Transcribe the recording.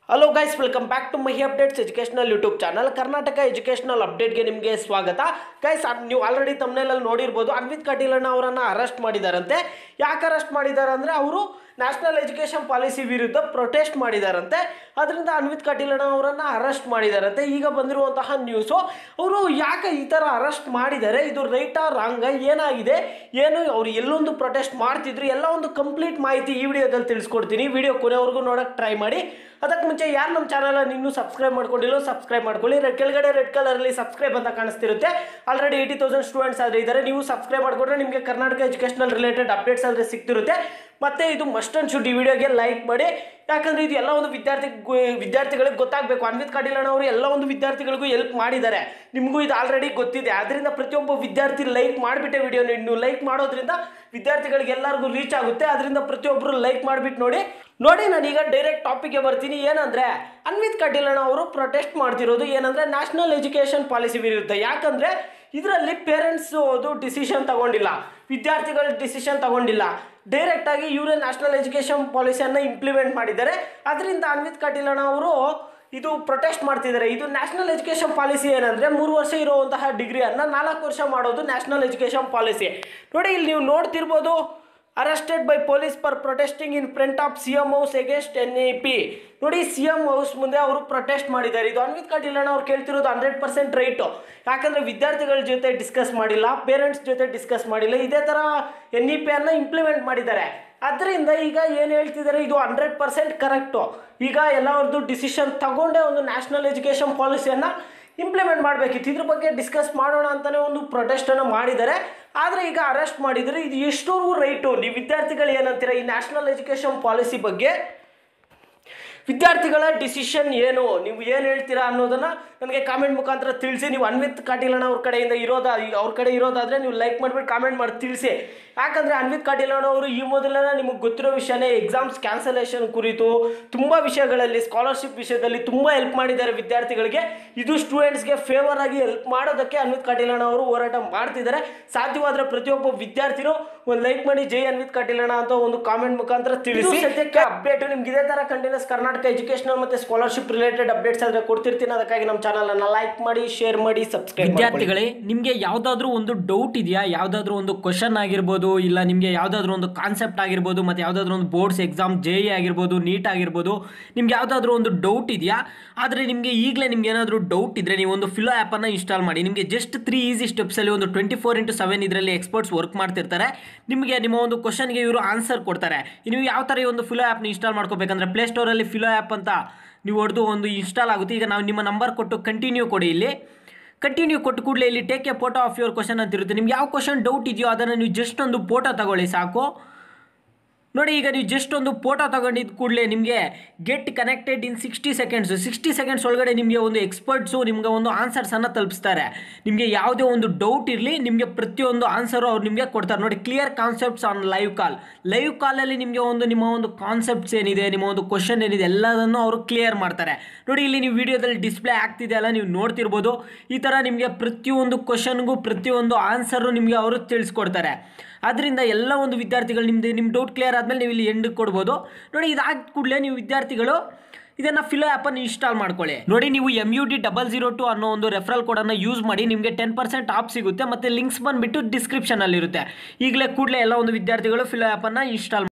hello guys welcome back to Mahi updates educational YouTube channel Karnataka educational ಅಪ್ಡೇಟ್ಗೆ ನಿಮಗೆ ಸ್ವಾಗತ guys ನೀವು ಆಲ್ರೆಡಿ ತಮ್ಮನೇಲಲ್ಲಿ ನೋಡಿರ್ಬೋದು ಅನ್ವಿತ್ ಕಟೀಲಣ್ಣ ಅವರನ್ನು ಅರೆಸ್ಟ್ ಮಾಡಿದಾರಂತೆ ಯಾಕೆ ಅರೆಸ್ಟ್ ಮಾಡಿದ್ದಾರೆ ಅಂದರೆ ಅವರು ನ್ಯಾಷನಲ್ ಎಜುಕೇಷನ್ ಪಾಲಿಸಿ ವಿರುದ್ಧ ಪ್ರೊಟೆಸ್ಟ್ ಮಾಡಿದಾರಂತೆ ಅದರಿಂದ ಅನ್ವಿತ್ ಕಟೀಲಣ್ಣ ಅವರನ್ನು ಅರೆಸ್ಟ್ ಮಾಡಿದಾರಂತೆ ಈಗ ಬಂದಿರುವಂತಹ ನ್ಯೂಸು ಅವರು ಯಾಕೆ ಈ ಥರ ಅರೆಸ್ಟ್ ಮಾಡಿದ್ದಾರೆ ಇದು ರೈಟಾ ರಾಂಗ ಏನಾಗಿದೆ ಏನು ಅವ್ರು ಎಲ್ಲೊಂದು ಪ್ರೊಟೆಸ್ಟ್ ಮಾಡ್ತಿದ್ರು ಎಲ್ಲ ಒಂದು ಕಂಪ್ಲೀಟ್ ಮಾಹಿತಿ ಈ ವಿಡಿಯೋದಲ್ಲಿ ತಿಳಿಸ್ಕೊಡ್ತೀನಿ ವಿಡಿಯೋ ಕೊನೆವರೆಗೂ ನೋಡೋಕೆ ಟ್ರೈ ಮಾಡಿ ಅದಕ್ಕೆ ಮುಂಚೆ ಯಾರು ನಮ್ಮ ಚಾನಲ್ ಇನ್ನೂ ಸಬ್ಸ್ಕ್ರೈಬ್ ಮಾಡ್ಕೊಂಡಿಲ್ಲೋ ಸಬ್ಸ್ಕ್ರೈಬ್ ಮಾಡ್ಕೊಳ್ಳಿ ರೆ- ಕೆಳಗಡೆ ರೆಡ್ ಕಲರಲ್ಲಿ ಸಬ್ಸ್ಕ್ರೈಬ್ ಅಂತ ಕಾಣಿಸ್ತಿರುತ್ತೆ ಆಲ್ರೆಡಿ ಏಯ್ಟಿ ತೌಸಂಡ್ ಸ್ಟೂಡೆಂಟ್ಸ್ ಆದರೆ ಇದ್ದಾರೆ ನೀವು ಸಬ್ಸ್ಕ್ರೈಬ್ ಮಾಡಿಕೊಂಡ್ರೆ ನಿಮಗೆ ಕರ್ನಾಟಕ ಎಜುಕೇಷನಲ್ ರಿಲೇಟೆಡ್ ಅಪ್ಡೇಟ್ಸ್ ಆದರೆ ಸಿಗ್ತಿರುತ್ತೆ ಮತ್ತೆ ಇದು ಮಸ್ಟ್ ಅಂಡ್ ಶುಡ್ ಈ ವಿಡಿಯೋಗೆ ಲೈಕ್ ಮಾಡಿ ಯಾಕಂದ್ರೆ ಇದು ಎಲ್ಲ ಒಂದು ವಿದ್ಯಾರ್ಥಿ ಗು- ವಿದ್ಯಾರ್ಥಿಗಳಿಗೆ ಗೊತ್ತಾಗಬೇಕು ಅನ್ವಿತ್ ಕಟೀಲಣ್ಣ ಅವರು ಎಲ್ಲ ಒಂದು ವಿದ್ಯಾರ್ಥಿಗಳಿಗೂ ಹೆಲ್ಪ್ ಮಾಡಿದ್ದಾರೆ ನಿಮಗೂ ಇದು ಆಲ್ರೆಡಿ ಗೊತ್ತಿದೆ ಅದರಿಂದ ಪ್ರತಿಯೊಬ್ಬ ವಿದ್ಯಾರ್ಥಿ ಲೈಕ್ ಮಾಡಿಬಿಟ್ಟೆ ವಿಡಿಯೋನ ನೀವು ಲೈಕ್ ಮಾಡೋದ್ರಿಂದ ವಿದ್ಯಾರ್ಥಿಗಳಿಗೆ ಎಲ್ಲರಿಗೂ ರೀಚ್ ಆಗುತ್ತೆ ಅದರಿಂದ ಪ್ರತಿಯೊಬ್ಬರು ಲೈಕ್ ಮಾಡಿಬಿಟ್ಟು ನೋಡಿ ನೋಡಿ ನಾನೀಗ ಡೈರೆಕ್ಟ್ ಟಾಪಿಕ್ಗೆ ಬರ್ತೀನಿ ಏನಂದ್ರೆ ಅನ್ವಿತ್ ಕಟೀಲಣ್ಣ ಅವರು ಪ್ರೊಟೆಸ್ಟ್ ಮಾಡ್ತಿರೋದು ಏನಂದ್ರೆ ನ್ಯಾಷನಲ್ ಎಜುಕೇಷನ್ ಪಾಲಿಸಿ ವಿರುದ್ಧ ಯಾಕಂದ್ರೆ ಇದರಲ್ಲಿ ಪೇರೆಂಟ್ಸ್ ಅದು ಡಿಸಿಷನ್ ತಗೊಂಡಿಲ್ಲ ವಿದ್ಯಾರ್ಥಿಗಳ ಡಿಸಿಷನ್ ತಗೊಂಡಿಲ್ಲ ಡೈರೆಕ್ಟ್ ಆಗಿ ಇವರೇ ನ್ಯಾಷನಲ್ ಎಜುಕೇಷನ್ ಪಾಲಿಸಿಯನ್ನು ಇಂಪ್ಲಿಮೆಂಟ್ ಮಾಡಿದ್ದಾರೆ ಅದರಿಂದ ಅನ್ವಿತ್ ಕಟೀಲಣ್ಣ ಅವರು ಇದು ಪ್ರೊಟೆಸ್ಟ್ ಮಾಡ್ತಿದ್ದಾರೆ ಇದು ನ್ಯಾಷನಲ್ ಎಜುಕೇಷನ್ ಪಾಲಿಸಿ ಏನಂದ್ರೆ ಮೂರು ವರ್ಷ ಇರುವಂತಹ ಡಿಗ್ರಿಯನ್ನು ನಾಲ್ಕು ವರ್ಷ ಮಾಡೋದು ನ್ಯಾಷನಲ್ ಎಜುಕೇಷನ್ ಪಾಲಿಸಿ ನೋಡಿ ಇಲ್ಲಿ ನೀವು ನೋಡ್ತಿರ್ಬೋದು arrested by police for protesting in front of C M house against N A P ನೋಡಿ ಸಿ ಎಂ ಹೌಸ್ ಮುಂದೆ ಅವರು ಪ್ರೊಟೆಸ್ಟ್ ಮಾಡಿದ್ದಾರೆ ಇದು ಅನ್ವಿತ್ ಕಟೀಲಣ್ಣ ಅವ್ರು ಕೇಳ್ತಿರೋದು ಹಂಡ್ರೆಡ್ ಪರ್ಸೆಂಟ್ ರೈಟು ಯಾಕಂದರೆ ವಿದ್ಯಾರ್ಥಿಗಳ ಜೊತೆ ಡಿಸ್ಕಸ್ ಮಾಡಿಲ್ಲ ಪೇರೆಂಟ್ಸ್ ಜೊತೆ ಡಿಸ್ಕಸ್ ಮಾಡಿಲ್ಲ ಇದೇ ಥರ ಎನ್ ಇ ಪಿ ಅನ್ನು ಇಂಪ್ಲಿಮೆಂಟ್ ಮಾಡಿದ್ದಾರೆ ಅದರಿಂದ ಈಗ ಏನು ಹೇಳ್ತಿದ್ದಾರೆ ಇದು ಹಂಡ್ರೆಡ್ ಪರ್ಸೆಂಟ್ ಕರೆಕ್ಟು ಈಗ ಎಲ್ಲರದ್ದು ಡಿಸಿಷನ್ ತಗೊಂಡೇ ಒಂದು ನ್ಯಾಷನಲ್ ಎಜುಕೇಷನ್ ಪಾಲಿಸಿಯನ್ನು ಇಂಪ್ಲಿಮೆಂಟ್ ಮಾಡಬೇಕಿತ್ತು ಇದ್ರ ಬಗ್ಗೆ ಡಿಸ್ಕಸ್ ಮಾಡೋಣ ಅಂತಲೇ ಒಂದು ಪ್ರೊಟೆಸ್ಟನ್ನು ಮಾಡಿದ್ದಾರೆ ಆದರೆ ಈಗ ಅರೆಸ್ಟ್ ಮಾಡಿದರೆ ಇದು ಎಷ್ಟೋರ್ಗೂ ರೈಟು ನೀವು ವಿದ್ಯಾರ್ಥಿಗಳು ಏನಂತೀರ ಈ ನ್ಯಾಷನಲ್ ಎಜುಕೇಷನ್ ಪಾಲಿಸಿ ಬಗ್ಗೆ ವಿದ್ಯಾರ್ಥಿಗಳ ಡಿಸಿಷನ್ ಏನು ನೀವು ಏನು ಹೇಳ್ತೀರಾ ಅನ್ನೋದನ್ನ ನನಗೆ ಕಾಮೆಂಟ್ ಮುಖಾಂತರ ತಿಳಿಸಿ ನೀವು ಅನ್ವಿತ್ ಕಾಟೀಲಣ್ಣ ಅವ್ರ ಕಡೆಯಿಂದ ಇರೋದ ಅವ್ರ ಕಡೆ ಇರೋದಾದರೆ ನೀವು ಲೈಕ್ ಮಾಡಿಬಿಟ್ಟು ಕಾಮೆಂಟ್ ಮಾಡಿ ತಿಳಿಸಿ ಯಾಕಂದರೆ ಅನ್ವಿತ್ ಕಾಟೀಲಣ್ಣ ಅವರು ಈ ಮೊದಲೆಲ್ಲ ನಿಮಗೆ ಗೊತ್ತಿರೋ ವಿಷಯನೇ ಎಕ್ಸಾಮ್ಸ್ ಕ್ಯಾನ್ಸಲೇಷನ್ ಕುರಿತು ತುಂಬ ವಿಷಯಗಳಲ್ಲಿ ಸ್ಕಾಲರ್ಶಿಪ್ ವಿಷಯದಲ್ಲಿ ತುಂಬ ಹೆಲ್ಪ್ ಮಾಡಿದ್ದಾರೆ ವಿದ್ಯಾರ್ಥಿಗಳಿಗೆ ಇದು ಸ್ಟೂಡೆಂಟ್ಸ್ಗೆ ಫೇವರ್ ಆಗಿ ಹೆಲ್ಪ್ ಮಾಡೋದಕ್ಕೆ ಅನ್ವಿತ್ ಕಾಟೀಲಣ್ಣ ಅವರು ಹೋರಾಟ ಮಾಡ್ತಿದ್ದಾರೆ ಸಾಧ್ಯವಾದರೆ ಪ್ರತಿಯೊಬ್ಬ ವಿದ್ಯಾರ್ಥಿನೂ ಒಂದು ಲೈಕ್ ಮಾಡಿ ಜೈ ಅನ್ವಿತ್ ಕಾಟೀಲಣ್ಣ ಅಂತ ಒಂದು ಕಾಮೆಂಟ್ ಮುಖಾಂತರ ತಿಳಿಸಿ ಸದ್ಯಕ್ಕೆ ಅಪ್ಡೇಟ್ ನಿಮ್ಗೆ ಇದೇ ಥರ ಕಂಟಿನ್ಯೂಸ್ ಕರ್ನಾಟಕ ಎಜುಕೇಷನಲ್ ಮತ್ತು ಸ್ಕಾಲರ್ಶಿಪ್ ರಿಲೇಟೆಡ್ ಅಪ್ಡೇಟ್ಸ್ ಆದರೆ ಕೊಡ್ತಿರ್ತೀನಿ ಅದಕ್ಕಾಗಿ ನಮ್ಮ ಚಾನಲನ್ನು ಲೈಕ್ ಮಾಡಿ ಶೇರ್ ಮಾಡಿ ಸಬ್ಸ್ಕ್ರೈಬ್ ವಿದ್ಯಾರ್ಥಿಗಳೇ ನಿಮಗೆ ಯಾವುದಾದ್ರೂ ಒಂದು ಡೌಟ್ ಇದೆಯಾ ಯಾವುದಾದ್ರೂ ಒಂದು ಕ್ವಶನ್ ಆಗಿರ್ಬೋದು ಇಲ್ಲ ನಿಮಗೆ ಯಾವುದಾದ್ರೂ ಒಂದು ಕಾನ್ಸೆಪ್ಟ್ ಆಗಿರ್ಬೋದು ಮತ್ತು ಯಾವುದಾದ್ರೂ ಒಂದು ಬೋರ್ಡ್ಸ್ ಎಕ್ಸಾಮ್ ಜೆ ಇ ಆಗಿರ್ಬೋದು ನೀಟ್ ಆಗಿರ್ಬೋದು ನಿಮ್ಗೆ ಯಾವುದಾದ್ರೂ ಒಂದು ಡೌಟ್ ಇದೆಯಾ ಆದರೆ ನಿಮಗೆ ಈಗಲೇ ನಿಮ್ಗೆ ಏನಾದರೂ ಡೌಟ್ ಇದ್ದರೆ ನೀವು ಒಂದು ಫಿಲೋ ಆ್ಯಪನ್ನು ಇನ್ಸ್ಟಾಲ್ ಮಾಡಿ ನಿಮಗೆ ಜಸ್ಟ್ ತ್ರೀ ಈಸಿ ಸ್ಟೆಪ್ಸಲ್ಲಿ ಒಂದು ಟ್ವೆಂಟಿ ಫೋರ್ ಇಂಟು ಸೆವೆನ್ ಇದರಲ್ಲಿ ಎಕ್ಸ್ಪರ್ಟ್ಸ್ ವರ್ಕ್ ಮಾಡ್ತಿರ್ತಾರೆ ನಿಮಗೆ ನಿಮ್ಮ ಒಂದು ಕ್ವಶನ್ಗೆ ಇವರು ಆನ್ಸರ್ ಕೊಡ್ತಾರೆ ನೀವು ಯಾವ ಥರ ಈ ಒಂದು ಫಿಲೋ ಆ್ಯಪ್ನ ಇನ್ಸ್ಟಾಲ್ ಮಾಡ್ಕೋಬೇಕಂದ್ರೆ ಪ್ಲೇಸ್ಟೋರಲ್ಲಿ ಫಿಲೋ ಆ್ಯಪ್ ಅಂತ ನೀವು ಹೊಡೆದು ಒಂದು ಇನ್ಸ್ಟಾಲ್ ಆಗುತ್ತೆ ಈಗ ನಾವು ನಿಮ್ಮ ನಂಬರ್ ಕೊಟ್ಟು ಕಂಟಿನ್ಯೂ ಕೊಡಿ ಇಲ್ಲಿ ಕಂಟಿನ್ಯೂ ಕೊಟ್ಟು ಕೂಡಲೇ ಇಲ್ಲಿ take a photo of your question ಅಂತ ಇರುತ್ತೆ ನಿಮ್ಗೆ ಯಾವ ಕ್ವಶನ್ ಡೌಟ್ ಇದೆಯೋ ಅದನ್ನು ನೀವು ಜಸ್ಟ್ ಒಂದು ಫೋಟೋ ತಗೊಳ್ಳಿ ಸಾಕು ನೋಡಿ ಈಗ ನೀವು ಜಸ್ಟ್ ಒಂದು ಫೋಟೋ ತಗೊಂಡಿದ್ದ ಕೂಡಲೇ ನಿಮಗೆ get connected in sixty seconds sixty seconds ಒಳಗಡೆ ನಿಮಗೆ ಒಂದು ಎಕ್ಸ್ಪರ್ಟ್ಸು ನಿಮಗೆ ಒಂದು ಆನ್ಸರ್ಸನ್ನು ತಲುಪಿಸ್ತಾರೆ ನಿಮಗೆ ಯಾವುದೇ ಒಂದು ಡೌಟ್ ಇರಲಿ ನಿಮಗೆ ಪ್ರತಿಯೊಂದು ಆನ್ಸರು ಅವ್ರು ನಿಮಗೆ ಕೊಡ್ತಾರೆ ನೋಡಿ clear concepts on live call live ಕಾಲಲ್ಲಿ ನಿಮಗೆ ಒಂದು ನಿಮ್ಮ ಒಂದು ಕಾನ್ಸೆಪ್ಟ್ಸ್ ಏನಿದೆ ನಿಮ್ಮ ಒಂದು ಕ್ವಶನ್ ಏನಿದೆ ಎಲ್ಲದನ್ನು ಅವರು ಕ್ಲಿಯರ್ ಮಾಡ್ತಾರೆ ನೋಡಿ ಇಲ್ಲಿ ನೀವು ವಿಡಿಯೋದಲ್ಲಿ ಡಿಸ್ಪ್ಲೇ ಆಗ್ತಿದೆ ಅಲ್ಲ ನೀವು ನೋಡ್ತಿರ್ಬೋದು ಈ ಥರ ನಿಮಗೆ ಪ್ರತಿಯೊಂದು ಕ್ವಶನ್ಗೂ ಪ್ರತಿಯೊಂದು ಆನ್ಸರು ನಿಮಗೆ ಅವರು ತಿಳಿಸ್ಕೊಡ್ತಾರೆ ಅದರಿಂದ ಎಲ್ಲ ಒಂದು ವಿದ್ಯಾರ್ಥಿಗಳು ನಿಮ್ಮದು ನಿಮ್ಮ ಡೌಟ್ ಕ್ಲಿಯರ್ ಆದಮೇಲೆ ನೀವು ಇಲ್ಲಿ ಎಂಡ್ ಕೊಡ್ಬೋದು ನೋಡಿ ಇದಾದ ಕೂಡಲೇ ನೀವು ವಿದ್ಯಾರ್ಥಿಗಳು ಇದನ್ನು ಫಿಲೋ ಆ್ಯಪನ್ನು ಇನ್ಸ್ಟಾಲ್ ಮಾಡ್ಕೊಳ್ಳಿ ನೋಡಿ ನೀವು M U D double zero two ಅನ್ನೋ ಒಂದು ರೆಫರಲ್ ಕೋಡನ್ನು ಯೂಸ್ ಮಾಡಿ ನಿಮಗೆ ಟೆನ್ ಪರ್ಸೆಂಟ್ ಆಫ್ ಸಿಗುತ್ತೆ ಮತ್ತು ಲಿಂಕ್ಸ್ ಬಂದುಬಿಟ್ಟು ಡಿಸ್ಕ್ರಿಪ್ಷನಲ್ಲಿರುತ್ತೆ ಈಗಲೇ ಕೂಡಲೇ ಎಲ್ಲ ಒಂದು ವಿದ್ಯಾರ್ಥಿಗಳು ಫಿಲೋ ಆ್ಯಪನ್ನು ಇನ್ಸ್ಟಾಲ್